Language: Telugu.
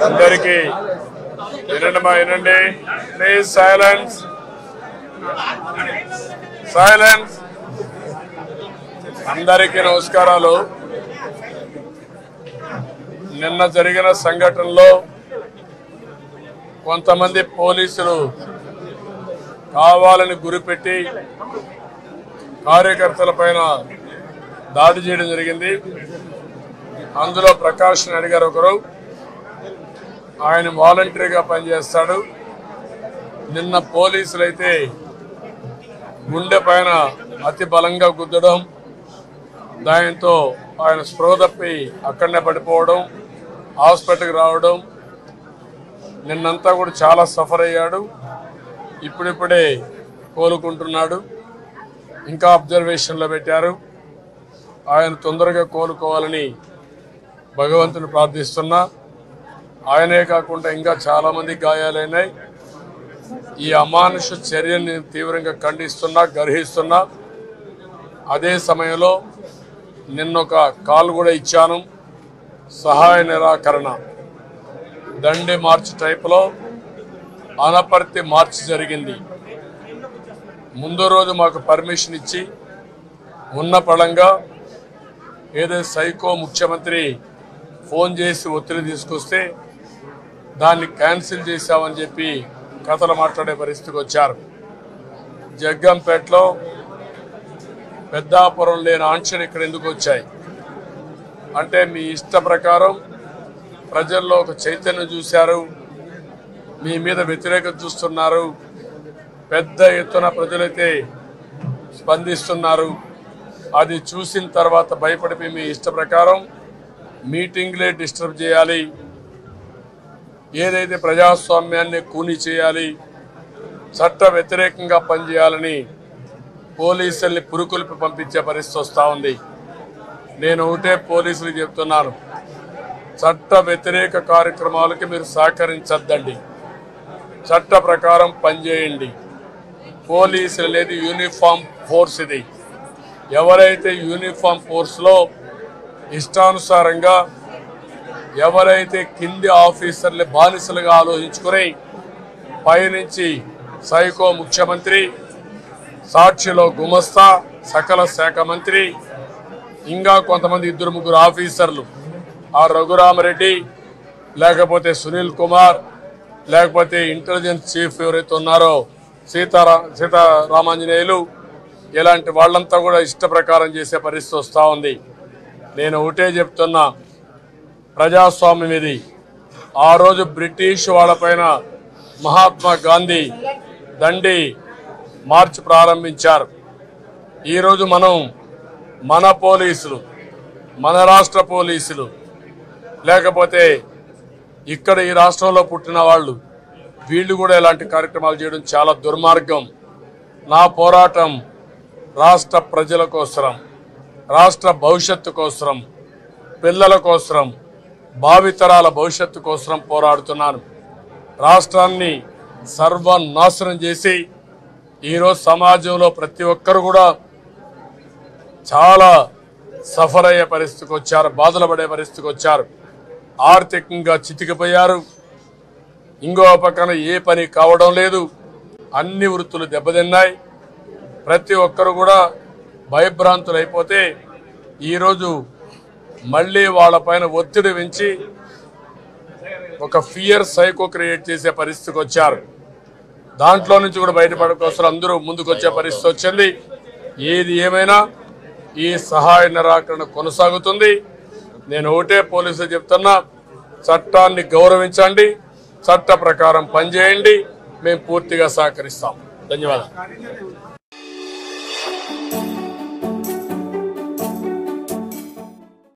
అందరికీ వినండి మా వినండి ప్లీజ్ సైలెన్స్ సైలెన్స్ అందరికీ నమస్కారాలు నిన్న జరిగిన సంఘటనలో కొంతమంది పోలీసులు కావాలని గురిపెట్టి కార్యకర్తల పైన దాడి చేయడం జరిగింది అందులో ప్రకాష్ నాయుడు గారు ఒకరు ఆయన వాలంటరీగా పనిచేస్తాడు నిన్న పోలీసులు అయితే గుండె పైన అతి బలంగా గుద్దడం దాంతో ఆయన స్పృహ తప్పి అక్కడనే పడిపోవడం హాస్పిటల్కి రావడం నిన్నంతా కూడా చాలా సఫర్ అయ్యాడు ఇప్పుడిప్పుడే కోలుకుంటున్నాడు ఇంకా అబ్జర్వేషన్లో పెట్టారు ఆయన తొందరగా కోలుకోవాలని భగవంతుని ప్రార్థిస్తున్నా ఆయనే కాకుండా ఇంకా చాలామంది గాయాలైనాయి ఈ అమానుష చర్యని నేను తీవ్రంగా ఖండిస్తున్నా గర్హిస్తున్నా అదే సమయంలో నిన్నొక కాల్ కూడా ఇచ్చాను సహాయ నిరాకరణ దండి మార్చ్ టైపులో అనపర్తి మార్చ్ జరిగింది ముందు రోజు మాకు పర్మిషన్ ఇచ్చి ఉన్న పళంగా ఏదో సైకో ముఖ్యమంత్రి ఫోన్ చేసి ఒత్తిడి తీసుకొస్తే దాన్ని క్యాన్సిల్ చేశామని చెప్పి కథలు మాట్లాడే పరిస్థితికి వచ్చారు జగ్గంపేటలో పెద్దాపురం లేని ఆంక్షలు ఇక్కడ ఎందుకు వచ్చాయి అంటే మీ ఇష్ట ప్రకారం ప్రజల్లో ఒక చైతన్యం చూశారు మీ మీద వ్యతిరేకత చూస్తున్నారు పెద్ద ఎత్తున ప్రజలైతే స్పందిస్తున్నారు అది చూసిన తర్వాత భయపడిపోయి మీ ఇష్ట ప్రకారం మీటింగ్లే డిస్టర్బ్ చేయాలి ఏదైతే ప్రజాస్వామ్యాన్ని కూని చేయాలి చట్ట వ్యతిరేకంగా పనిచేయాలని పోలీసుల్ని పురుకొల్పి పంపించే పరిస్థితి వస్తూ ఉంది నేను ఒకటే పోలీసులకు చెప్తున్నాను చట్ట వ్యతిరేక కార్యక్రమాలకి మీరు సహకరించద్దండి చట్ట ప్రకారం పనిచేయండి పోలీసులు అనేది యూనిఫామ్ ఫోర్స్ ఇది ఎవరైతే యూనిఫామ్ ఫోర్స్లో ఇష్టానుసారంగా ఎవరైతే కింది ఆఫీసర్లు బానిసలుగా ఆలోచించుకుని పైనుంచి సైకో ముఖ్యమంత్రి సాక్షిలో గుమస్తా సకల శాఖ మంత్రి ఇంకా కొంతమంది ఇద్దరు ముగ్గురు ఆఫీసర్లు ఆ రఘురామరెడ్డి లేకపోతే సునీల్ కుమార్ లేకపోతే ఇంటెలిజెన్స్ చీఫ్ ఎవరైతే ఉన్నారో సీతారా సీతారామాంజనేయులు ఇలాంటి వాళ్ళంతా కూడా ఇష్ట ప్రకారం చేసే పరిస్థితి వస్తూ ఉంది నేను ఒకటే చెప్తున్నా ప్రజాస్వామ్యం ఇది ఆ రోజు బ్రిటిష్ వాళ్ళపైన మహాత్మా గాంధీ దండి మార్చ్ ప్రారంభించారు ఈరోజు మనం మన పోలీసులు మన రాష్ట్ర పోలీసులు లేకపోతే ఇక్కడ ఈ రాష్ట్రంలో పుట్టిన వాళ్ళు వీళ్ళు కూడా ఇలాంటి కార్యక్రమాలు చేయడం చాలా దుర్మార్గం నా పోరాటం రాష్ట్ర ప్రజల కోసరం రాష్ట్ర భవిష్యత్తు కోసరం పిల్లల కోసరం భావితరాల భవిష్యత్తు కోసం పోరాడుతున్నాను రాష్ట్రాన్ని సర్వనాశనం చేసి ఈరోజు సమాజంలో ప్రతి ఒక్కరు కూడా చాలా సఫర్ అయ్యే పరిస్థితికి వచ్చారు బాధలు పడే పరిస్థితికి వచ్చారు ఆర్థికంగా చితికిపోయారు ఇంకో పక్కన ఏ పని కావడం లేదు అన్ని వృత్తులు దెబ్బతిన్నాయి ప్రతి ఒక్కరు కూడా భయభ్రాంతులు అయిపోతే ఈరోజు మళ్ళీ వాళ్ళపైన ఒత్తిడి పెంచి ఒక ఫియర్ సైకో క్రియేట్ చేసే పరిస్థితికి వచ్చారు దాంట్లో నుంచి కూడా బయటపడే కోసం అందరూ ముందుకు వచ్చే పరిస్థితి వచ్చింది ఏది ఏమైనా ఈ సహాయ నిరాకరణ కొనసాగుతుంది నేను ఒకటే పోలీసులు చెప్తున్నా చట్టాన్ని గౌరవించండి చట్ట ప్రకారం పనిచేయండి మేము పూర్తిగా సహకరిస్తాం ధన్యవాదాలు